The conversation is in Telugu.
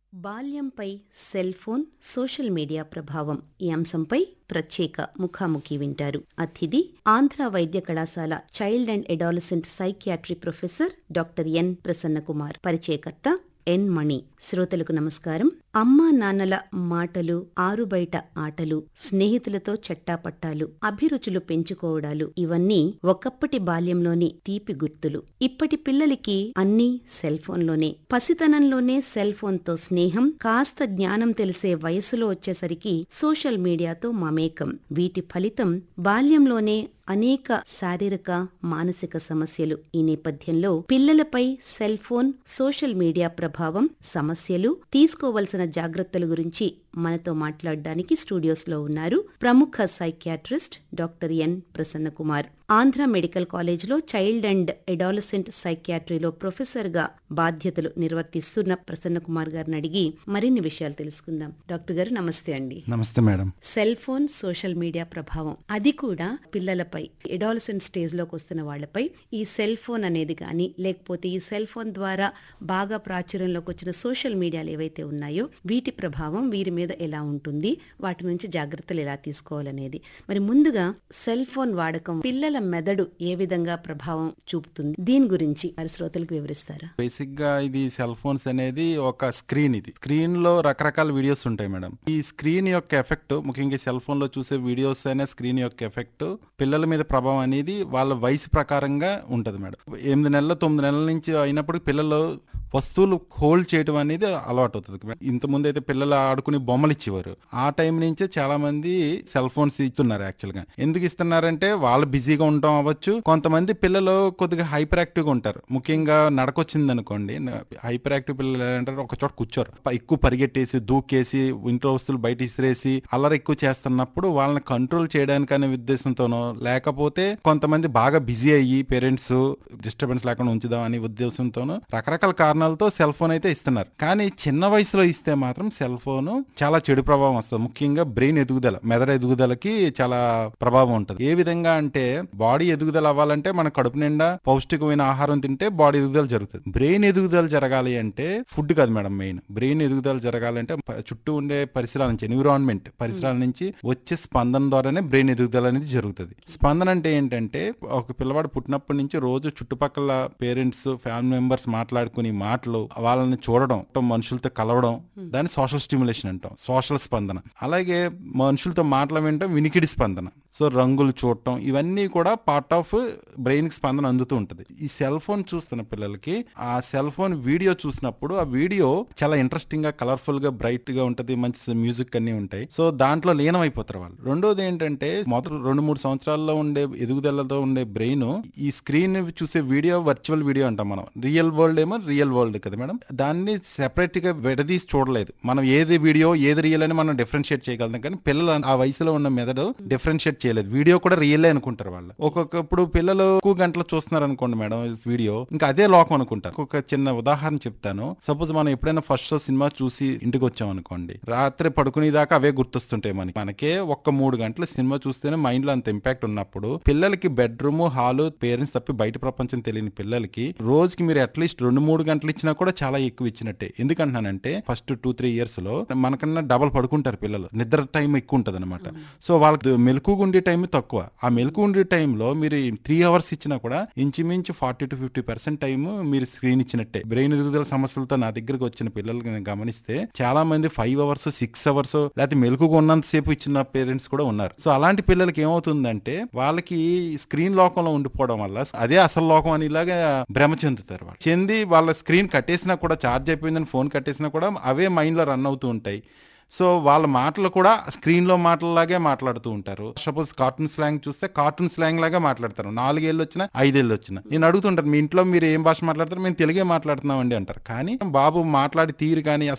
బాల్యంపై సెల్ ఫోన్ సోషల్ మీడియా ప్రభావం ఈ అంశంపై ప్రత్యేక ముఖాముఖి వింటారు అతిథి ఆంధ్ర వైద్య కళాశాల child and adolescent psychiatry professor doctor N Prasannakumar పరిచయకర్త ఎన్ మణి శ్రోతలకు నమస్కారం అమ్మా నాన్నల మాటలు ఆరుబయట ఆటలు స్నేహితులతో చట్టాపట్టాలు అభిరుచులు పెంచుకోవడాలు ఇవన్నీ ఒకప్పటి బాల్యంలోని తీపి గుర్తులు ఇప్పటి పిల్లలకి అన్నీ సెల్ ఫోన్లోనే పసితనంలోనే సెల్ ఫోన్తో స్నేహం కాస్త జ్ఞానం తెలిసే వయసులో వచ్చేసరికి సోషల్ మీడియాతో మమేకం వీటి ఫలితం బాల్యంలోనే అనేక శారీరక మానసిక సమస్యలు ఈ నేపథ్యంలో పిల్లలపై సెల్ ఫోన్ సోషల్ మీడియా ప్రభావం సమస్యలు తీసుకోవలసిన జాగ్రత్తల గురించి మనతో మాట్లాడడానికి స్టూడియోస్ లో ఉన్నారు ప్రముఖ psychiatrist doctor N Prasanna Kumar Andhra medical కాలేజ్లో చైల్డ్ అండ్ ఎడాలసెంట్ సైకియాట్రీలో ప్రొఫెసర్ గా బాధ్యతలు నిర్వర్తిస్తున్న ప్రసన్న కుమార్ గారిని అడిగి మరిన్ని విషయాలు తెలుసుకుందాం డాక్టర్ గారు నమస్తే అండి నమస్తే madam cell phone social media ప్రభావం అది కూడా పిల్లలపై ఎడాలసెంట్ స్టేజ్ లోకి వస్తున్న వాళ్ళపై ఈ సెల్ ఫోన్ అనేది కానీ లేకపోతే ఈ సెల్ ఫోన్ ద్వారా బాగా ప్రాచుర్యంలోకి వచ్చిన సోషల్ మీడియాలు ఏవైతే ఉన్నాయో వీటి ప్రభావం వీరి మీద ఎలా ఉంటుంది వాటి నుంచి జాగ్రత్తలు ఎలా తీసుకోవాలనేది మరి ముందుగా సెల్ ఫోన్ వాడకం పిల్లల మెదడు ఏ విధంగా ప్రభావం చూపుతుంది దీని గురించి మరి శ్రోతలకు వివరిస్తారా బేసిక్ గా ఇది సెల్ ఫోన్స్ అనేది ఒక స్క్రీన్ ఇది స్క్రీన్ లో రకరకాల వీడియోస్ ఉంటాయి మేడం ఈ స్క్రీన్ యొక్క ఎఫెక్ట్ ముఖ్యంగా సెల్ ఫోన్ లో చూసే వీడియోస్ అనే స్క్రీన్ యొక్క ఎఫెక్ట్ పిల్లల మీద ప్రభావం అనేది వాళ్ళ వయసు ప్రకారంగా ఉంటది మేడం ఎనిమిది నెలలు తొమ్మిది నెలల నుంచి అయినప్పుడు పిల్లలు వస్తువులు హోల్డ్ చేయడం అనేది అలవాటు అవుతుంది ఇంత ముందు అయితే పిల్లలు ఆడుకుని బొమ్మలు ఇచ్చేవారు ఆ టైం నుంచే చాలా మంది సెల్ ఫోన్స్ ఇస్తున్నారు యాక్చువల్ గా ఎందుకు ఇస్తున్నారంటే వాళ్ళు బిజీగా ఉండటం అవ్వచ్చు కొంతమంది పిల్లలు కొద్దిగా హైపర్ యాక్టివ్ గా ఉంటారు ముఖ్యంగా నడకొచ్చింది అనుకోండి హైపర్ యాక్టివ్ పిల్లలు ఏంటంటే ఒక చోట కూర్చోరు ప- ఎక్కువ పరిగెట్టేసి దూకేసి ఇంట్లో వస్తువులు బయట ఇసిరేసి అల్లరి ఎక్కువ చేస్తున్నప్పుడు వాళ్ళని కంట్రోల్ చేయడానికి అనే ఉద్దేశంతోనో లేకపోతే కొంతమంది బాగా బిజీ అయ్యి పేరెంట్స్ డిస్టర్బెన్స్ లేకుండా ఉంచుదాం అనే ఉద్దేశంతోనో రకరకాల కారణాలతో సెల్ ఫోన్ అయితే ఇస్తున్నారు కానీ చిన్న వయసులో ఇస్తే మాత్రం సెల్ ఫోన్ చాలా చెడు ప్రభావం వస్తుంది ముఖ్యంగా బ్రెయిన్ ఎదుగుదల మెదడు ఎదుగుదలకి చాలా ప్రభావం ఉంటుంది ఏ విధంగా అంటే బాడీ ఎదుగుదల అవ్వాలంటే మన కడుపు నిండా పౌష్టికమైన ఆహారం తింటే బాడీ ఎదుగుదల జరుగుతుంది బ్రెయిన్ ఎదుగుదల జరగాలి అంటే ఫుడ్ కాదు మేడం మెయిన్ బ్రెయిన్ ఎదుగుదల జరగాలంటే ప- చుట్టూ ఉండే పరిసరాల నుంచి ఎన్విరాన్మెంట్ పరిసరాల నుంచి వచ్చే స్పందన ద్వారానే బ్రెయిన్ ఎదుగుదల అనేది జరుగుతుంది స్పందన అంటే ఏంటంటే ఒక పిల్లవాడు పుట్టినప్పటి నుంచి రోజు చుట్టుపక్కల పేరెంట్స్ ఫ్యామిలీ మెంబర్స్ మాట్లాడుకుని మాటలు వాళ్ళని చూడడం మనుషులతో కలవడం దాన్ని సోషల్ స్టిమ్యులేషన్ అంటాం సోషల్ స్పందన అలాగే మనుషులతో మాటలు వినటం వినికిడి స్పందన సో రంగులు చూడటం ఇవన్నీ కూడా పార్ట్ ఆఫ్ బ్రెయిన్ కి స్పందన అందుతూ ఉంటుంది ఈ సెల్ ఫోన్ చూస్తున్న పిల్లలకి ఆ సెల్ ఫోన్ వీడియో చూసినప్పుడు ఆ వీడియో చాలా ఇంట్రెస్టింగ్ గా కలర్ఫుల్ గా బ్రైట్ గా ఉంటది మంచి మ్యూజిక్ అన్ని ఉంటాయి సో దాంట్లో లీనం అయిపోతారు వాళ్ళు రెండోది ఏంటంటే మొదటి రెండు మూడు సంవత్సరాల్లో ఉండే ఎదుగుదలతో ఉండే బ్రెయిన్ ఈ స్క్రీన్ చూసే వీడియో వర్చువల్ వీడియో అంటాం మనం రియల్ వరల్డ్ ఏమో రియల్ వరల్డ్ కదా మేడం దాన్ని సెపరేట్ గా విడదీసి చూడలేదు మనం ఏది వీడియో ఏది రియల్ అని మనం డిఫరెన్షియేట్ చేయగలుగుతాం కానీ పిల్లలు ఆ వయసులో ఉన్న మెదడు డిఫరెన్షియేట్ చేయలేదు వీడియో కూడా రియల్ అనుకుంటారు వాళ్ళు ఒక్కొక్కప్పుడు పిల్లలు ఎక్కువ గంటలు చూస్తున్నారు అనుకోండి మేడం వీడియో ఇంకా అదే లోకం అనుకుంటారు ఒక చిన్న ఉదాహరణ చెప్తాను సపోజ్ మనం ఎప్పుడైనా ఫస్ట్ షో సినిమా చూసి ఇంటికి వచ్చాం అనుకోండి రాత్రి పడుకునే దాకా అవే గుర్తొస్తుంటాయి మనకి మనకే ఒక్క మూడు గంటల సినిమా చూస్తేనే మైండ్ లో అంత ఇంపాక్ట్ ఉన్నప్పుడు పిల్లలకి బెడ్రూమ్ హాలు పేరెంట్స్ తప్పి బయట ప్రపంచం తెలియని పిల్లలకి రోజుకి మీరు అట్లీస్ట్ రెండు మూడు గంటలు ఇచ్చినా కూడా చాలా ఎక్కువ ఇచ్చినట్టే ఎందుకంటున్నానంటే ఫస్ట్ టూ త్రీ ఇయర్స్ లో మనకన్నా డబల్ పడుకుంటారు పిల్లలు నిద్ర టైం ఎక్కువ ఉంటది అనమాట సో వాళ్ళకి మెలకు ఉండే టైం తక్కువ ఆ మెలకు ఉండే టైంలో మీరు త్రీ అవర్స్ ఇచ్చినా కూడా ఇంచుమించు forty to fifty percent time మీరు స్క్రీన్ ఇచ్చినట్టే బ్రెయిన్ ఎదుగుదల సమస్యలతో నా దగ్గరకు వచ్చిన పిల్లలకి నేను గమనిస్తే చాలా మంది ఫైవ్ అవర్స్ సిక్స్ అవర్స్ లేకపోతే మెలకుగా ఉన్నంత సేపు ఇచ్చిన పేరెంట్స్ కూడా ఉన్నారు సో అలాంటి పిల్లలకి ఏమవుతుందంటే వాళ్ళకి స్క్రీన్ లోకంలో ఉండిపోవడం వల్ల అదే అసలు లోకం అని ఇలాగా భ్రమ చెందుతారు వాళ్ళు చెంది వాళ్ళ స్క్రీన్ కట్టేసినా కూడా ఛార్జ్ అయిపోయిందని ఫోన్ కట్టేసినా కూడా అవే మైండ్ లో రన్ అవుతూ ఉంటాయి సో వాళ్ళ మాటలు కూడా స్క్రీన్ లో మాటలలాగే మాట్లాడుతూ ఉంటారు సపోజ్ కార్టూన్ స్లాంగ్ చూస్తే కార్టూన్ స్లాంగ్ లాగా మాట్లాడతారు నాలుగేళ్ళు వచ్చినా ఐదేళ్ళు వచ్చినా నేను అడుగుతుంటాను మీ ఇంట్లో మీరు ఏం భాష మాట్లాడతారు మేము తెలుగే మాట్లాడుతున్నాం అండి అంటారు కానీ బాబు మాట్లాడి తీరు కానీ